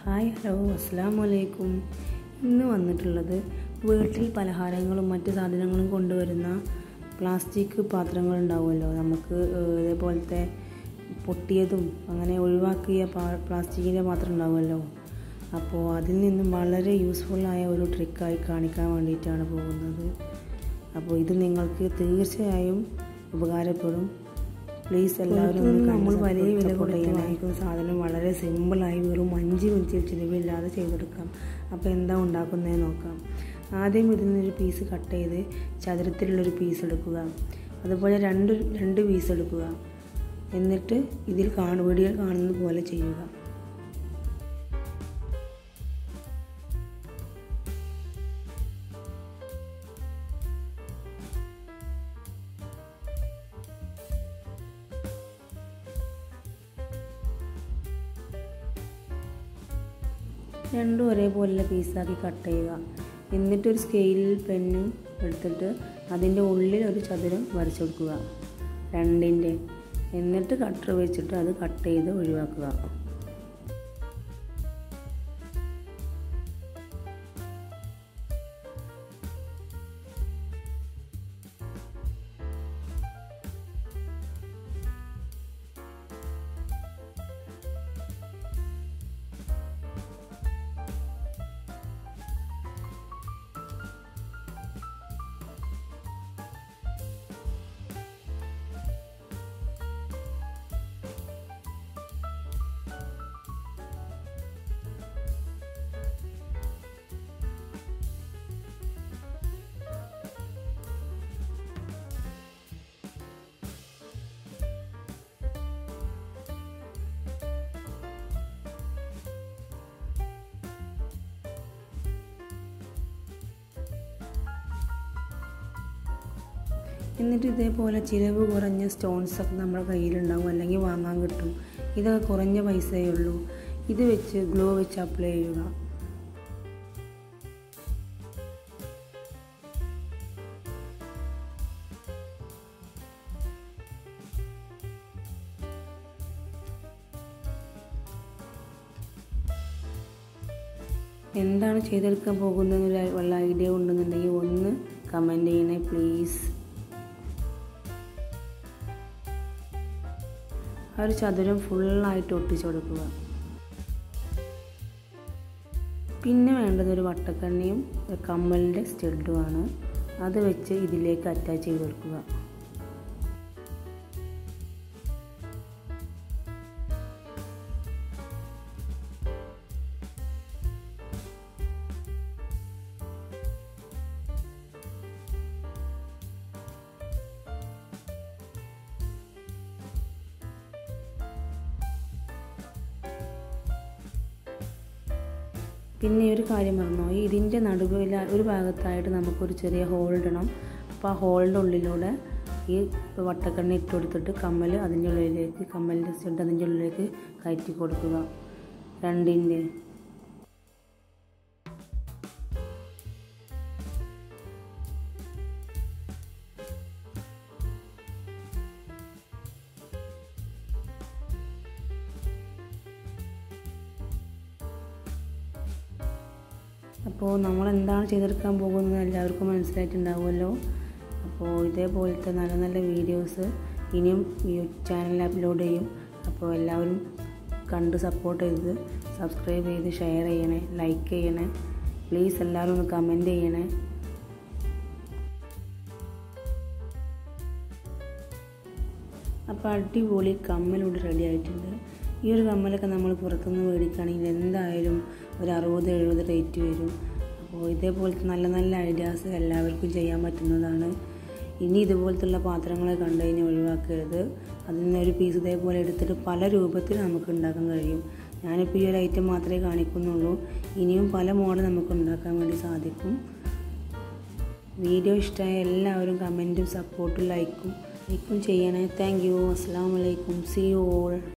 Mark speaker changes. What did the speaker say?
Speaker 1: hi hello അസ്സാം വലൈക്കും ഇന്ന് വന്നിട്ടുള്ളത് വീട്ടിൽ പലഹാരങ്ങളും മറ്റ് സാധനങ്ങളും കൊണ്ടുവരുന്ന പ്ലാസ്റ്റിക് പാത്രങ്ങൾ ഉണ്ടാവുമല്ലോ നമുക്ക് ഏഹ്, ഇതേപോലത്തെ പൊട്ടിയതും അങ്ങനെ ഒഴിവാക്കിയ പാ- പ്ലാസ്റ്റിക്കിൻ്റെ പാത്രം ഉണ്ടാവുമല്ലോ അപ്പോൾ അതിൽ നിന്നും വളരെ യൂസ്ഫുള്ളായ ഒരു ട്രിക്കായി കാണിക്കാൻ വേണ്ടിയിട്ടാണ് പോകുന്നത് അപ്പോൾ ഇത് നിങ്ങൾക്ക് തീർച്ചയായും ഉപകാരപ്പെടും പ്ലീസ് എല്ലാവരും ഒന്ന് നമ്മൾ വലിയ വില കൊടുത്ത് വാങ്ങിക്കുന്ന സാധനം വളരെ സിമ്പിളായി വെറും അഞ്ച് മിനിറ്റ് ചിലവില്ലാതെ ചെയ്തെടുക്കാം അപ്പോൾ എന്താ ഉണ്ടാക്കുന്നതെന്ന് നോക്കാം ആദ്യം ഇതിൽ നിന്നൊരു പീസ് കട്ട് ചെയ്ത് ചതുരത്തിലുള്ളൊരു പീസ് എടുക്കുക അതുപോലെ രണ്ട് രണ്ട് പീസ് എടുക്കുക എന്നിട്ട് ഇതിൽ കാണു വീഡിയോയിൽ കാണുന്നത് പോലെ ചെയ്യുക രണ്ടും ഒരേപോലുള്ള പീസാക്കി കട്ട് ചെയ്യുക എന്നിട്ടൊരു സ്കെയിലിൽ പെന്നും എടുത്തിട്ട് അതിൻ്റെ ഉള്ളിൽ ഒരു ചതുരം വരച്ചു കൊടുക്കുക രണ്ടിൻ്റെ എന്നിട്ട് കട്ടർ വെച്ചിട്ട് അത് കട്ട് ചെയ്ത് ഒഴിവാക്കുക എന്നിട്ട് ഇതേപോലെ ചിലവ് കുറഞ്ഞ സ്റ്റോൺസ് ഒക്കെ നമ്മുടെ കയ്യിലുണ്ടാവും അല്ലെങ്കിൽ വാങ്ങാൻ കിട്ടും ഇതൊക്കെ കുറഞ്ഞ പൈസയേ ഉള്ളൂ ഇത് വെച്ച് ഗ്ലോ വെച്ച് അപ്ലൈ ചെയ്യുക എന്താണ് ചെയ്തെടുക്കാൻ പോകുന്നതെന്ന് വല്ല ഐഡിയ ഉണ്ടെന്നുണ്ടെങ്കിൽ ഒന്ന് കമൻറ്റ് ചെയ്യണേ പ്ലീസ് ആ ഒരു ചതുരം ഫുള്ളായിട്ട് ഒട്ടിച്ചു കൊടുക്കുക പിന്നെ വേണ്ടത് ഒരു വട്ടക്കണ്ണിയും ഒരു കമ്മലിൻ്റെ സ്റ്റെഡുമാണ് അത് വെച്ച് ഇതിലേക്ക് അറ്റാച്ച് ചെയ്ത് കൊടുക്കുക പിന്നെ ഒരു കാര്യം പറഞ്ഞോ ഈ ഇതിൻ്റെ നടുവിൽ ഒരു ഭാഗത്തായിട്ട് നമുക്കൊരു ചെറിയ ഹോൾ ഇടണം അപ്പോൾ ആ ഹോളിൻ്റെ ഉള്ളിലൂടെ ഈ വട്ടക്കണ്ണി ഇട്ട് കൊടുത്തിട്ട് കമ്മൽ അതിൻ്റെ ഉള്ളിലേക്ക് കമ്മലിൻ്റെ സ്റ്റഡ് അതിൻ്റെ ഉള്ളിലേക്ക് കയറ്റി കൊടുക്കുക രണ്ടിൻ്റെ അപ്പോൾ നമ്മൾ എന്താണ് ചെയ്തെടുക്കാൻ പോകുന്നത് എല്ലാവർക്കും മനസ്സിലായിട്ടുണ്ടാവുമല്ലോ അപ്പോൾ ഇതേപോലത്തെ നല്ല നല്ല വീഡിയോസ് ഇനിയും ഈ ചാനലിൽ അപ്ലോഡ് ചെയ്യും അപ്പോൾ എല്ലാവരും കണ്ട് സപ്പോർട്ട് ചെയ്ത് സബ്സ്ക്രൈബ് ചെയ്ത് ഷെയർ ചെയ്യണേ ലൈക്ക് ചെയ്യണേ പ്ലീസ് എല്ലാവരും ഒന്ന് കമൻറ്റ് ചെയ്യണേ അപ്പോൾ അടിപൊളി കമ്മലിവിടെ റെഡി ആയിട്ടുണ്ട് ഈ ഒരു കമ്മലൊക്കെ നമ്മൾ പുറത്തുനിന്ന് മേടിക്കുകയാണെങ്കിൽ എന്തായാലും ഒരു അറുപത് എഴുപത് റേറ്റ് വരും അപ്പോൾ ഇതേപോലത്തെ നല്ല നല്ല ഐഡിയാസ് എല്ലാവർക്കും ചെയ്യാൻ പറ്റുന്നതാണ് ഇനി ഇതുപോലത്തുള്ള പാത്രങ്ങളെ കണ്ടു കഴിഞ്ഞാൽ ഒഴിവാക്കരുത് അതിൽ നിന്ന് ഒരു പീസ് ഇതേപോലെ എടുത്തിട്ട് പല രൂപത്തിൽ നമുക്ക് ഉണ്ടാക്കാൻ കഴിയും ഞാനിപ്പോൾ ഈ ഒരു ഐറ്റം മാത്രമേ കാണിക്കുന്നുള്ളൂ ഇനിയും പല മോഡൽ നമുക്ക് ഉണ്ടാക്കാൻ വേണ്ടി സാധിക്കും വീഡിയോ ഇഷ്ടമായ എല്ലാവരും കമൻറ്റും സപ്പോർട്ടും ലൈക്കും ലൈക്കും ചെയ്യണേ താങ്ക് യു അസ്സാം വലൈക്കും സി യു ഓൾ